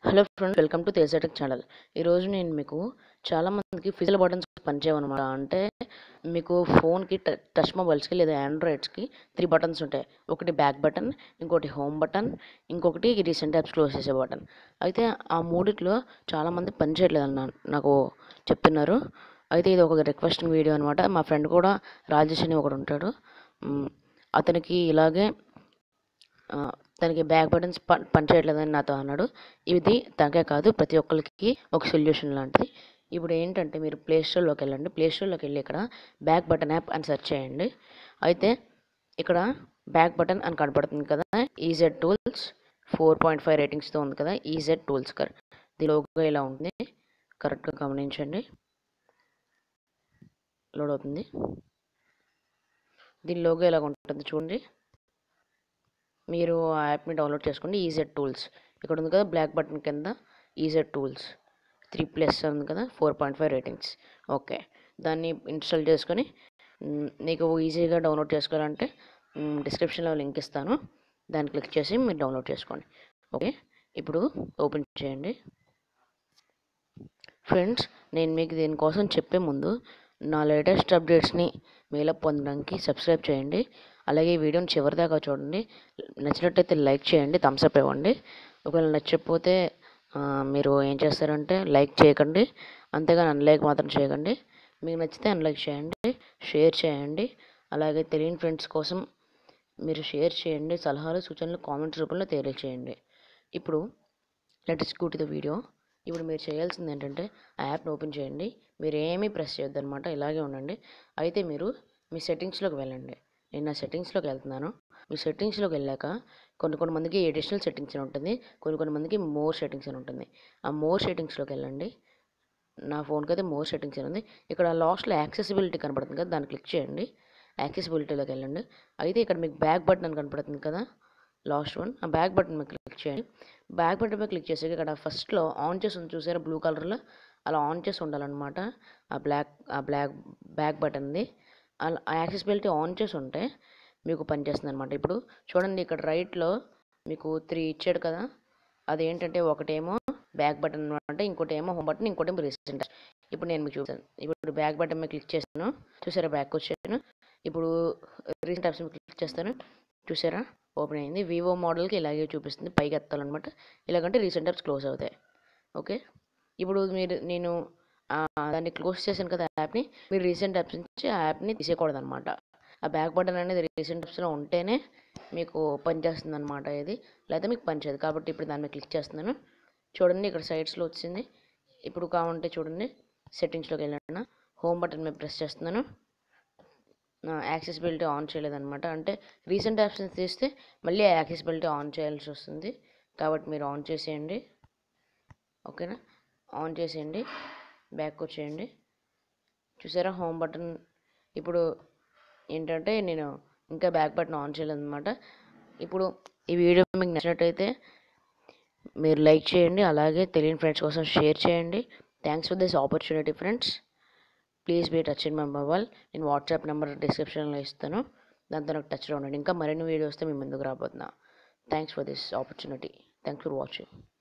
hello friends welcome to Teja tech channel ఈరోజు నేను మీకు చాలామందికి ఫిజికల్ బటన్స్ పనిచేయమన్నమాట అంటే మీకు ఫోన్కి ట టచ్ మొబైల్స్కి లేదా ఆండ్రాయిడ్స్కి త్రీ బటన్స్ ఉంటాయి ఒకటి బ్యాక్ బటన్ ఇంకోటి హోమ్ బటన్ ఇంకొకటి రీసెంట్ యాప్స్ క్లోజ్ చేసే బటన్ అయితే ఆ మూడిట్లో చాలామంది పనిచేయట్లేదు అన్న నాకు చెప్తున్నారు అయితే ఇది ఒక రిక్వెస్టింగ్ వీడియో అనమాట మా ఫ్రెండ్ కూడా రాజేష్ అని ఒకడు ఉంటాడు మ్, అతనికి ఇలాగే ఆ, తనకి బ్యాక్ బటన్స్ పని పనిచేయట్లేదని నాతో అన్నాడు ఇది తనకే కాదు ప్రతి ఒక్కరికి ఒక సొల్యూషన్ లాంటిది ఇప్పుడు ఏంటంటే మీరు ప్లే స్టోర్లోకి వెళ్ళండి ప్లే స్టోర్లోకి వెళ్ళి ఇక్కడ బ్యాక్ బటన్ యాప్ అని సెర్చ్ చేయండి అయితే ఇక్కడ బ్యాక్ బటన్ అని కనపడుతుంది కదా EZ tools four point five రేటింగ్స్తో ఉంది కదా ఈజెడ్ టూల్స్ కర్ దీని లోగో ఇలా ఉంటుంది కరెక్ట్గా గమనించండి లోడ్ అవుతుంది దీని లోగో ఇలా ఉంటుంది చూడండి మీరు ఆ యాప్ని డౌన్లోడ్ చేసుకోండి ఈజెడ్ టూల్స్ ఇక్కడ ఉంది కదా బ్లాక్ బటన్ కింద ఈజెడ్ టూల్స్ త్రీ ప్లస్ ఉంది కదా four point five ratings okay దాన్ని ఇన్స్టాల్ చేసుకొని మ్, నీకు ఈజీగా డౌన్లోడ్ చేసుకోవాలంటే డిస్క్రిప్షన్లో లింక్ ఇస్తాను దాన్ని క్లిక్ చేసి మీరు డౌన్లోడ్ చేసుకోండి ఓకే ఇప్పుడు ఓపెన్ చేయండి ఫ్రెండ్స్ నేను మీకు దీనికోసం చెప్పే ముందు నా లేటెస్ట్ అప్డేట్స్ని మీలో పొందడానికి సబ్స్క్రైబ్ చేయండి అలాగే ఈ వీడియోని చివరిదాకా చూడండి నచ్చినట్టయితే లైక్ చేయండి థమ్స్ అప్ ఇవ్వండి ఒకవేళ నచ్చకపోతే ఆ, మీరు ఏం చేస్తారంటే లైక్ చేయకండి అంతేగాని అన్లైక్ మాత్రం చేయకండి మీకు నచ్చితే అన్లైక్ చేయండి షేర్ చేయండి అలాగే తెలియని ఫ్రెండ్స్ కోసం మీరు షేర్ చేయండి సలహాలు సూచనలు కామెంట్స్ రూపంలో తెలియచేయండి ఇప్పుడు let's go to the video ఇప్పుడు మీరు చేయాల్సింది ఏంటంటే ఆ యాప్ని ఓపెన్ చేయండి మీరు ఏమీ ప్రెస్ చేయొద్దు అనమాట ఇలాగే ఉండండి అయితే మీరు మీ సెట్టింగ్స్లోకి వెళ్ళండి నేను నా సెట్టింగ్స్లోకి వెళ్తున్నాను మీ సెట్టింగ్స్లోకి వెళ్ళాక కొన్ని కొన్ని మందికి ఎడిషనల్ సెట్టింగ్స్ అని ఉంటుంది కొన్ని కొన్ని మందికి మోర్ సెట్టింగ్స్ అని ఉంటుంది ఆ మోర్ సెట్టింగ్స్లోకి వెళ్ళండి నా ఫోన్కి అయితే మోర్ సెట్టింగ్స్ అని ఉంది ఇక్కడ లాస్ట్లో యాక్సెసిబిలిటీ కనపడుతుంది కదా దాన్ని క్లిక్ చేయండి యాక్సెసిబిలిటీలోకి వెళ్ళండి అయితే ఇక్కడ మీకు బ్యాక్ బటన్ అని కనపడుతుంది కదా లాస్ట్ వన్ ఆ బ్యాక్ బటన్ మీద క్లిక్ చేయండి బ్యాక్ బటన్ మీద క్లిక్ చేసాక ఇక్కడ ఫస్ట్లో ఆన్ చేసి ఉంది చూసారా బ్లూ కలర్లో అలా ఆన్ చేసి ఉండాలన్నమాట ఆ బ్లాక్ ఆ బ్లాక్ బ్యాక్ బటన్ది అలా ఆ యాక్సెసిబిలిటీ ఆన్ చేసి ఉంటే మీకు పనిచేస్తుంది అనమాట ఇప్పుడు చూడండి ఇక్కడ రైట్లో మీకు త్రీ ఇచ్చాడు కదా అదేంటంటే ఒకటేమో బ్యాక్ బటన్ అనమాట ఇంకోటి ఏమో హోమ్ బటన్ ఇంకోటి ఏమో రీసెంట్ ఇప్పుడు నేను మీకు చూసాను ఇప్పుడు బ్యాక్ బటన్ మీద క్లిక్ చేస్తాను చూసారా బ్యాక్ వచ్చాను ఇప్పుడు రీసెంట్ యాప్స్ మీద క్లిక్ చేస్తాను చూసారా ఓపెన్ అయింది వివో మోడల్కి ఇలాగే చూపిస్తుంది పైకి ఎత్తాలన్నమాట ఇలాగంటే రీసెంట్ యాప్స్ క్లోజ్ అవుతాయి ఓకే ఇప్పుడు మీరు నేను ఆ, దాన్ని క్లోజ్ చేశాను కదా యాప్ని మీరు రీసెంట్ యాప్స్ నుంచి ఆ యాప్ని తీసేయకూడదు అనమాట ఆ బ్యాక్ బటన్ అనేది రీసెంట్ యాప్స్లో ఉంటేనే మీకు పనిచేస్తుంది అనమాట ఇది లేకపోతే మీకు పనిచేయదు కాబట్టి ఇప్పుడు దాని మీద క్లిక్ చేస్తున్నాను చూడండి ఇక్కడ సైడ్స్లో వచ్చింది ఇప్పుడు కావాలంటే చూడండి సెట్టింగ్స్లోకి వెళ్ళాను హోమ్ బటన్ మీద ప్రెస్ చేస్తున్నాను యాక్సెసిబిలిటీ ఆన్ చేయలేదన్నమాట అంటే రీసెంట్ యాప్స్ని తీస్తే మళ్ళీ ఆ యాక్సెసిబిలిటీ ఆన్ చేయాల్సి వస్తుంది కాబట్టి మీరు ఆన్ చేసేయండి ఓకేనా ఆన్ చేసేయండి బ్యాక్ వచ్చేయండి చూసారా హోమ్ బటన్ ఇప్పుడు ఏంటంటే నేను ఇంకా బ్యాక్ బటన్ ఆన్ చేయలేదన్నమాట ఇప్పుడు ఈ వీడియో మీకు నచ్చినట్టయితే మీరు లైక్ చేయండి అలాగే తెలియని ఫ్రెండ్స్ కోసం షేర్ చేయండి thanks for this opportunity friends please be touch in my mobile నేను వాట్సాప్ నెంబర్ డిస్క్రిప్షన్లో ఇస్తాను దాంతో నాకు టచ్లో ఉండండి ఇంకా మరిన్ని వీడియోస్ మీ ముందుకు రాబోతున్నా thanks for this opportunity thanks for watching